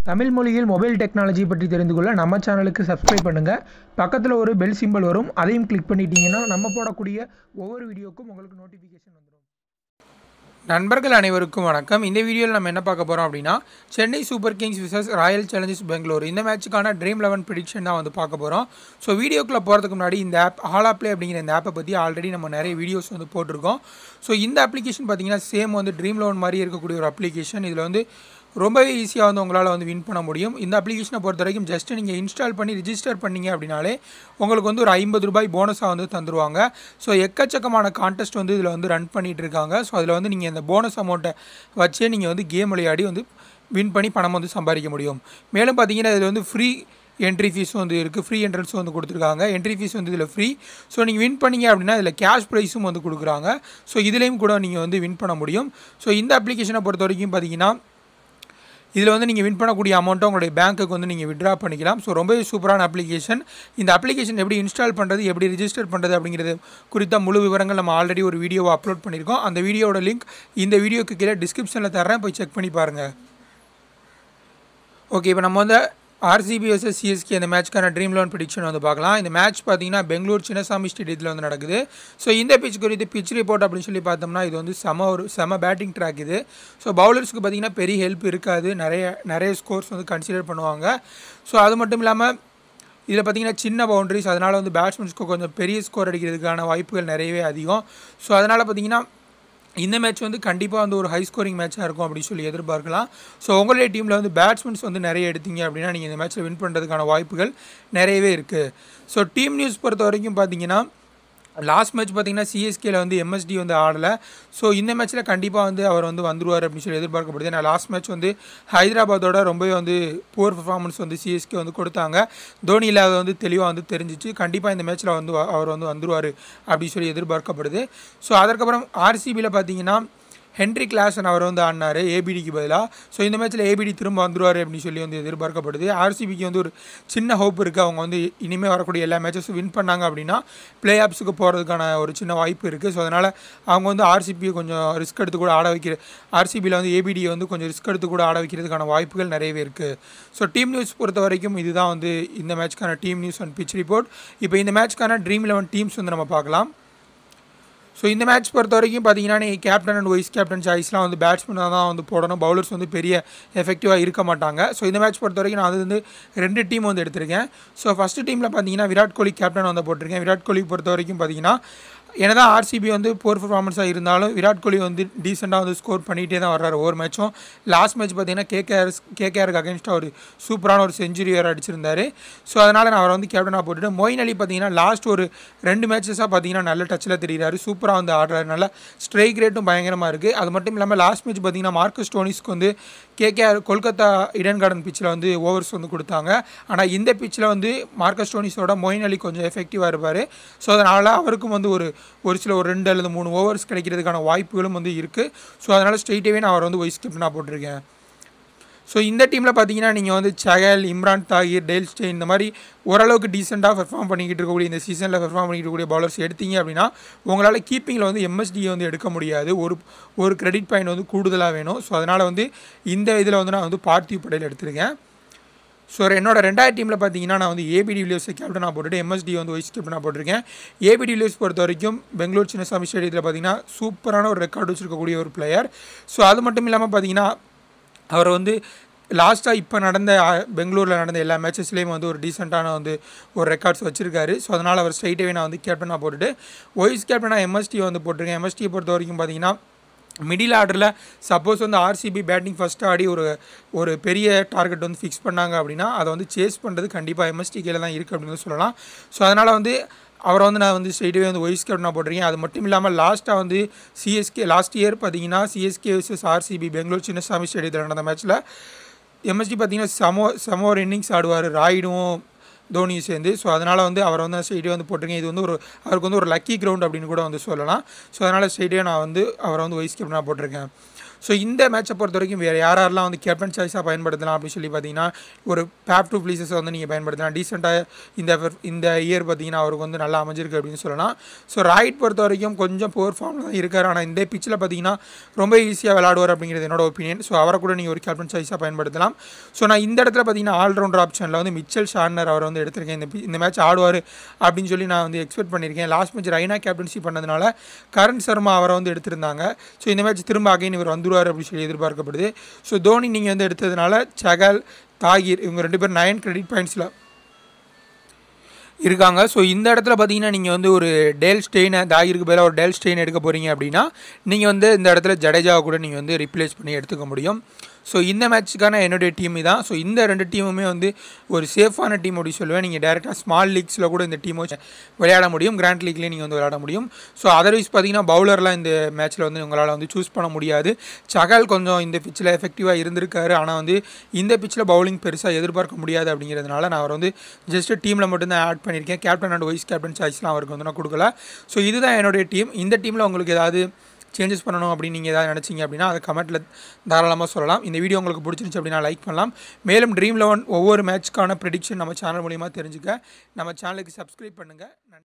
தமிழ் மொழியில் mobile technology பற்றி தெரிந்து கொள்ள நம்ம சேனலுக்கு சப்ஸ்கிரைப் பண்ணுங்கள் பக்கத்தில் ஒரு பெல் சிம்பல் வரும் அதையும் கிளிக் பண்ணிட்டீங்கன்னா நம்ம போடக்கூடிய ஒவ்வொரு வீடியோக்கும் உங்களுக்கு நோட்டிஃபிகேஷன் வந்துடும் நண்பர்கள் அனைவருக்கும் வணக்கம் இந்த வீடியோவில் நம்ம என்ன பார்க்க போகிறோம் அப்படின்னா Chennai Super Kings versus Royal Challengers Bangalore இந்த மேட்ச்சுக்கான ட்ரீம் லெவன் ப்ரிடிக்ஷன் தான் வந்து பார்க்க போகிறோம் ஸோ வீடியோக்குள்ளே போகிறதுக்கு முன்னாடி இந்த ஆப் ஹாலா ப்ளே அப்படிங்கிற இந்த ஆப்பை பற்றி ஆல்ரெடி நம்ம நிறைய வீடியோஸ் வந்து போட்டிருக்கோம் ஸோ இந்த அப்ளிகேஷன் பார்த்தீங்கன்னா சேம் வந்து ட்ரீம் லெவன் மாதிரி இருக்கக்கூடிய ஒரு அப்ளிகேஷன் இதில் வந்து ரொம்பவே ஈஸியாக வந்து உங்களால் வந்து வின் பண்ண முடியும் இந்த அப்ளிகேஷனை பொறுத்த வரைக்கும் ஜஸ்ட் நீங்கள் இன்ஸ்டால் பண்ணி ரிஜிஸ்டர் பண்ணீங்க அப்படின்னாலே உங்களுக்கு வந்து ஒரு ஐம்பது ரூபாய் போனஸாக வந்து தந்துருவாங்க ஸோ எக்கச்சக்கமான கான்டெஸ்ட் வந்து இதில் வந்து ரன் பண்ணிகிட்டு இருக்காங்க ஸோ அதில் வந்து நீங்கள் இந்த போனஸ் அமௌண்ட்டை வச்சே நீங்கள் வந்து கேம் விளையாடி வந்து வின் பண்ணி பணம் வந்து சம்பாதிக்க முடியும் மேலும் பார்த்தீங்கன்னா இதில் வந்து ஃப்ரீ என்ட்ரி ஃபீஸும் வந்து இருக்குது ஃப்ரீ என்ட்ரன்ஸும் வந்து கொடுத்துருக்காங்க என்ட்ரி ஃபீஸ் வந்து இதில் ஃப்ரீ ஸோ நீங்கள் வின் பண்ணீங்க அப்படின்னா இதில் கேஷ் ப்ரைஸும் வந்து கொடுக்குறாங்க ஸோ இதுலேயும் கூட நீங்கள் வந்து வின் பண்ண முடியும் ஸோ இந்த அப்ளிகேஷனை பொறுத்த வரைக்கும் பார்த்தீங்கன்னா இதில் வந்து நீங்கள் வின் பண்ணக்கூடிய அமௌண்ட்டை உங்களுடைய பேங்க்குக்கு வந்து நீங்கள் விட்ரா பண்ணிக்கலாம் ஸோ ரொம்பவே சூப்பரான அப்ளிகேஷன் இந்த அப்ளிகேஷன் எப்படி இன்ஸ்டால் பண்ணுறது எப்படி ரிஜிஸ்டர் பண்ணுறது அப்படிங்கிறது குறித்த முழு விவரங்கள் நம்ம ஆல்ரெடி ஒரு வீடியோவை அப்லோட் பண்ணியிருக்கோம் அந்த வீடியோட லிங்க் இந்த வீடியோக்கு கீழே டிஸ்கிரிப்ஷனில் தரேன் போய் செக் பண்ணி பாருங்கள் ஓகே இப்போ நம்ம வந்து ஆர்சிபி வர்சஸ் சிஎஸ்கே இந்த மேட்ச்க்கான ட்ரீம் லெவன் ப்ரிடிக்ஷன் வந்து பார்க்கலாம் இந்த மேட்ச் பார்த்தீங்கன்னா பெங்களூர் சின்னசாமி ஸ்டேடியத்தில் வந்து நடக்குது ஸோ இந்த பிச் குறித்து பிச் ரிப்போர்ட் அப்படின்னு சொல்லி பார்த்தோம்னா இது வந்து செம ஒரு செம பேட்டிங் ட்ராக் இது ஸோ பவுலர்ஸ்க்கு பார்த்தீங்கன்னா பெரிய ஹெல்ப் இருக்காது நிறைய நிறைய ஸ்கோர்ஸ் வந்து கன்சிடர் பண்ணுவாங்க ஸோ அது மட்டும் இல்லாமல் இதில் பார்த்தீங்கன்னா சின்ன பவுண்டரிஸ் அதனால் வந்து பேட்ஸ்மேன்ஸ்க்கு கொஞ்சம் பெரிய ஸ்கோர் அடிக்கிறதுக்கான வாய்ப்புகள் நிறையவே அதிகம் ஸோ அதனால் பார்த்தீங்கன்னா இந்த மேட்ச் வந்து கண்டிப்பாக வந்து ஒரு ஹை ஸ்கோரிங் மேட்சாக இருக்கும் அப்படின்னு சொல்லி எதிர்பார்க்கலாம் ஸோ உங்களுடைய டீமில் வந்து பேட்ஸ்மென்ஸ் வந்து நிறைய எடுத்தீங்க அப்படின்னா நீங்கள் இந்த மேட்ச்சில் வின் பண்ணுறதுக்கான வாய்ப்புகள் நிறையவே இருக்குது ஸோ டீம் நியூஸ் பொறுத்த வரைக்கும் பார்த்தீங்கன்னா லாஸ்ட் மேட்ச் பார்த்தீங்கன்னா சிஎஸ்கேல வந்து எம்எஸ்டி வந்து ஆடலை ஸோ இந்த மேட்ச்சில் கண்டிப்பாக வந்து அவர் வந்து வந்துருவார் அப்படின்னு சொல்லி எதிர்பார்க்கப்படுது ஏன்னா லாஸ்ட் மேட்ச் வந்து ஹைதராபாத்தோட ரொம்பவே வந்து புவர் பர்ஃபார்மன்ஸ் வந்து சிஎஸ்கே வந்து கொடுத்தாங்க தோனி இல்லாத வந்து தெளிவாக வந்து தெரிஞ்சிச்சு கண்டிப்பாக இந்த மேட்ச்சில் வந்து அவர் வந்து வந்துருவார் அப்படின்னு சொல்லி எதிர்பார்க்கப்படுது ஸோ அதற்கப்புறம் ஆர்சிபியில் பார்த்தீங்கன்னா ஹென்ரி கிளாசன் அவர் வந்து ஆடினார் ஏபிடிக்கு பதிலாக ஸோ இந்த மேட்ச்சில் ஏபிடி திரும்ப வந்துருவார் அப்படின்னு சொல்லி வந்து எதிர்பார்க்கப்படுது ஆர்சிபிக்கு வந்து ஒரு சின்ன ஹோப் இருக்குது அவங்க வந்து இனிமேல் வரக்கூடிய எல்லா மேட்சஸும் வின் பண்ணாங்க அப்படின்னா பிளே ஆப்ஸுக்கு போகிறதுக்கான ஒரு சின்ன வாய்ப்பு இருக்குது ஸோ அதனால் அவங்க வந்து ஆர்சிபியை கொஞ்சம் ரிஸ்க் எடுத்து கூட ஆட வைக்கிற ஆர்சிபியில் வந்து ஏபிடியை வந்து கொஞ்சம் ரிஸ்க் எடுத்து கூட ஆட வைக்கிறதுக்கான வாய்ப்புகள் நிறையவே இருக்குது ஸோ டீம் நியூஸ் பொறுத்த வரைக்கும் இதுதான் வந்து இந்த மேட்ச்க்கான team news and pitch report இப்போ இந்த மேட்ச்க்கான ட்ரீம் லெவன் டீம்ஸ் வந்து நம்ம பார்க்கலாம் ஸோ இந்த மேட்ச் பொறுத்த வரைக்கும் பார்த்தீங்கன்னா நீங்கள் கேப்டன் அண்ட் வைஸ் கேப்டன் சாய்ஸ்லாம் வந்து பேட்ஸ்மேனாக தான் வந்து போடணும் பவுலர்ஸ் வந்து பெரிய எஃபெக்டிவாக இருக்க மாட்டாங்க ஸோ இந்த மேட்ச் பொறுத்த வரைக்கும் நான் அது வந்து ரெண்டு டீம் வந்து எடுத்திருக்கேன் ஸோ ஃபஸ்ட்டு டீமில் பார்த்தீங்கன்னா விராட் கோலி கேப்டன் வந்து போட்டிருக்கேன் விராட் கோலி பொறுத்த வரைக்கும் பார்த்தீங்கன்னா என்னதான் ஆர்சிபி வந்து போர் பர்ஃபார்மன்ஸாக இருந்தாலும் விராட் கோலி வந்து டீசெண்டாக வந்து ஸ்கோர் பண்ணிகிட்டே தான் வர்றாரு ஒவ்வொரு மேட்சும் லாஸ்ட் மேட்ச் பார்த்தீங்கன்னா கேகேஆர் கேகேஆருக்கு அகேன்ஸ்டாக ஒரு சூப்பரான ஒரு செஞ்சுரி வேறு அடிச்சிருந்தாரு ஸோ அதனால் நான் அவரை வந்து கேப்டனாக போட்டுட்டு மொயின் அலி பார்த்தீங்கன்னா லாஸ்ட் ஒரு ரெண்டு மேட்சஸாக பார்த்தீங்கன்னா நல்ல டச்சில் தெரிகிறாரு சூப்பராக வந்து ஆடுறாரு நல்லா ஸ்ட்ரைக் ரேட்டும் பயங்கரமாக இருக்குது அது மட்டும் இல்லாமல் லாஸ்ட் மேட்ச் பார்த்தீங்கன்னா மார்க்கஸ் டோனிஸ்க்கு வந்து கேகேஆர் கொல்கத்தா இடன் கார்டன் பிச்சில் வந்து ஓவர்ஸ் வந்து கொடுத்தாங்க ஆனால் இந்த பிச்சில் வந்து மார்க்கஸ் டோனிஸோட மொயின் அலி கொஞ்சம் எஃபெக்டிவாக இருப்பார் ஸோ அதனால் அவருக்கும் வந்து ஒரு ஒரு சில ஒரு ரெண்டு அல்லது மூணு ஓவர்ஸ் கிடைக்கிறதுக்கான வாய்ப்புகளும் வந்து இருக்குது ஸோ அதனால் ஸ்ட்ரெயிட்டாகவே நான் அவர் வந்து வைஸ் கேப்டனாக போட்டிருக்கேன் ஸோ இந்த டீமில் பார்த்தீங்கன்னா நீங்கள் வந்து சகல் இம்ரான் தாகிர் டேல் ஸ்டே இந்த மாதிரி ஓரளவுக்கு டீசெண்டாக பெர்ஃபார்ம் பண்ணிக்கிட்டு இருக்கக்கூடிய இந்த சீசனில் பெர்ஃபார்ம் பண்ணிக்கிட்டு இருக்கக்கூடிய பவுலர்ஸ் எடுத்தீங்க அப்படின்னா உங்களால் கீப்பிங்கில் வந்து எம்எஸ்டியை வந்து எடுக்க முடியாது ஒரு ஒரு கிரெடிட் பாயிண்ட் வந்து கூடுதலாக வேணும் ஸோ அதனால் வந்து இந்த இதில் வந்து நான் வந்து பார்த்திவ் படையில் எடுத்திருக்கேன் ஸோ என்னோட ரெண்டாயிரம் டீமில் பார்த்தீங்கன்னா நான் வந்து ஏபிடி வில்லியர்ஸை கேப்டனாக போட்டுட்டு எம்எஸ்டி வந்து வைஸ் கேப்டனாக போட்டிருக்கேன் ஏபிடி வில்லியர்ஸ் பொறுத்த வரைக்கும் பெங்களூர் சின்னசாமி ஸ்டேடியத்தில் பார்த்தீங்கன்னா சூப்பரான ஒரு ரெக்கார்டு வச்சுருக்கக்கூடிய ஒரு பிளேயர் ஸோ அது மட்டும் இல்லாமல் பார்த்தீங்கன்னா அவர் வந்து லாஸ்ட்டாக இப்போ நடந்த பெங்களூரில் நடந்த எல்லா மேட்சஸ்லேயும் வந்து ஒரு டீசெண்டான வந்து ஒரு ரெக்கார்ட்ஸ் வச்சுருக்காரு ஸோ அதனால் அவர் ஸ்ட்ரைட்டாகவே நான் வந்து கேப்டனாக போட்டுட்டு வைஸ் கேப்டனாக எம்எஸ்டி வந்து போட்டிருக்கேன் எம்எஸ்டியை பொறுத்த வரைக்கும் பார்த்தீங்கன்னா மிடில் ஆர்டரில் சப்போஸ் வந்து ஆர்சிபி பேட்டிங் ஃபஸ்ட்டு ஆடி ஒரு ஒரு பெரிய டார்கெட் வந்து ஃபிக்ஸ் பண்ணாங்க அப்படின்னா அதை வந்து சேஸ் பண்ணுறது கண்டிப்பாக எம்எஸ்டி கீழே தான் இருக்குது அப்படின்னு சொல்லலாம் ஸோ அதனால் வந்து அவரை வந்து நான் வந்து ஸ்ட்ரெயிட்டாகவே வந்து வைஸ் கேப்டனாக போட்டிருக்கேன் அது மட்டும் இல்லாமல் லாஸ்ட்டாக வந்து சிஎஸ்கே லாஸ்ட் இயர் பார்த்தீங்கன்னா CSK versus RCB Bangalore Chinnaswamy ஸ்டேடியத்தில் நடந்த மேட்ச்சில் எம்எஸ்டி பார்த்தீங்கன்னா செமோ செம ஒரு இன்னிங்ஸ் ஆடுவார் ராய்டும் தோனியும் சேர்ந்து ஸோ அதனால் வந்து அவரை வந்து ஸ்ட்ரெயிட்டே வந்து போட்டிருக்கேன் இது வந்து ஒரு அவருக்கு வந்து ஒரு லக்கி கிரவுண்ட் அப்படின்னு கூட வந்து சொல்லலாம் ஸோ அதனால் ஸ்ட்ரெயிட்டே நான் வந்து அவரை வந்து வைஸ் கேப்டனாக போட்டிருக்கேன் ஸோ இந்த மேட்சை பொறுத்த வரைக்கும் வேறு யார் யாரெல்லாம் வந்து கேப்டன் சாய்ஸாக பயன்படுத்தலாம் அப்படின்னு சொல்லி பார்த்தீங்கன்னா ஒரு பேப் டூ ப்ளீசஸ் வந்து நீங்கள் பயன்படுத்தலாம் டீசெண்டாக இந்த இந்த இயர் பார்த்தீங்கன்னா அவருக்கு வந்து நல்லா அமைஞ்சிருக்கு அப்படின்னு சொல்லலாம் ஸோ ரைட் பொறுத்த வரைக்கும் கொஞ்சம் புவர் ஃபார்மில் தான் இருக்கார் ஆனால் இந்த பிச்சில் பார்த்தீங்கன்னா ரொம்ப ஈஸியாக விளாடுவார் அப்படிங்கிறது என்னோட ஒப்பீனியன் ஸோ அவரை கூட நீங்கள் ஒரு கேப்டன் சாய்ஸாக பயன்படுத்தலாம் ஸோ நான் இந்த இடத்துல பார்த்தீங்கன்னா ஆல்ரவுண்டர் ஆப்ஷனில் வந்து மிச்சல் ஷார்னர் அவர் வந்து எடுத்திருக்கேன் இந்த இந்த மேட்ச் ஆடுவார் அப்படின்னு சொல்லி நான் வந்து எக்ஸ்பெக்ட் பண்ணியிருக்கேன் லாஸ்ட் மேட்ச் ரைனா கேப்டன்சி பண்ணதுனால கரண் சர்மா அவரை வந்து எடுத்திருந்தாங்க ஸோ இந்த மேட்ச் திரும்ப அகைன் இவர் வந்துருவார் அப்படின்னு சொல்லி எதிர்பார்க்கப்படுது ஸோ தோனி நீங்கள் வந்து எடுத்ததுனால சகல் தாகிர் இவங்க ரெண்டு பேரும் நயன் கிரெடிட் பாயிண்ட்ஸில் இருக்காங்க ஸோ இந்த இடத்துல பார்த்தீங்கன்னா நீங்கள் வந்து ஒரு டேல் ஸ்டெயினை தாகிருக்கு பதிலாக ஒரு டேல் ஸ்டெயின் எடுக்க போகிறீங்க அப்படின்னா நீங்கள் வந்து இந்த இடத்துல ஜடேஜாவை கூட நீங்கள் வந்து ரிப்ளேஸ் பண்ணி எடுத்துக்க முடியும் ஸோ இந்த மேட்ச்சுக்கான என்னுடைய டீம் தான் ஸோ இந்த ரெண்டு டீமுமே வந்து ஒரு சேஃபான டீம் அப்படி சொல்லுவேன் நீங்கள் டேரெக்டாக ஸ்மால் லீக்ஸில் கூட இந்த டீம் வச்சு விளையாட முடியும் கிராண்ட் லீக்லேயும் நீங்கள் வந்து விளையாட முடியும் ஸோ அதர்வைஸ் பார்த்தீங்கன்னா பவுலர்லாம் இந்த மேட்ச்சில் வந்து உங்களால் வந்து சூஸ் பண்ண முடியாது சகல் கொஞ்சம் இந்த பிச்சில் எஃபெக்டிவாக இருந்திருக்காரு ஆனால் வந்து இந்த பிச்சில் பவுலிங் பெருசாக எதிர்பார்க்க முடியாது அப்படிங்கிறதுனால நான் அவர் வந்து ஜஸ்ட் டீமில் மட்டும்தான் ஆட் பண்ணியிருக்கேன் கேப்டன் அண்ட் வைஸ் கேப்டன் சாய்ஸ்லாம் அவருக்கு வந்து நான் கொடுக்கல ஸோ இதுதான் என்னுடைய டீம் இந்த டீமில் உங்களுக்கு ஏதாவது சேஞ்சஸ் பண்ணணும் அப்படின்னு நீங்கள் ஏதாவது நினச்சிங்க அப்படின்னா அதை கமெண்ட்டில் தாராளமாக சொல்லலாம் இந்த வீடியோ உங்களுக்கு பிடிச்சிருந்துச்சு அப்படின்னா லைக் பண்ணலாம் மேலும் ட்ரீம் லெவன் ஒவ்வொரு மேட்ச்க்கான ப்ரெடிக்ஷன் நம்ம சேனல் மூலிமா தெரிஞ்சுக்க நம்ம சேனலுக்கு சப்ஸ்கிரைப் பண்ணுங்கள் நன்றி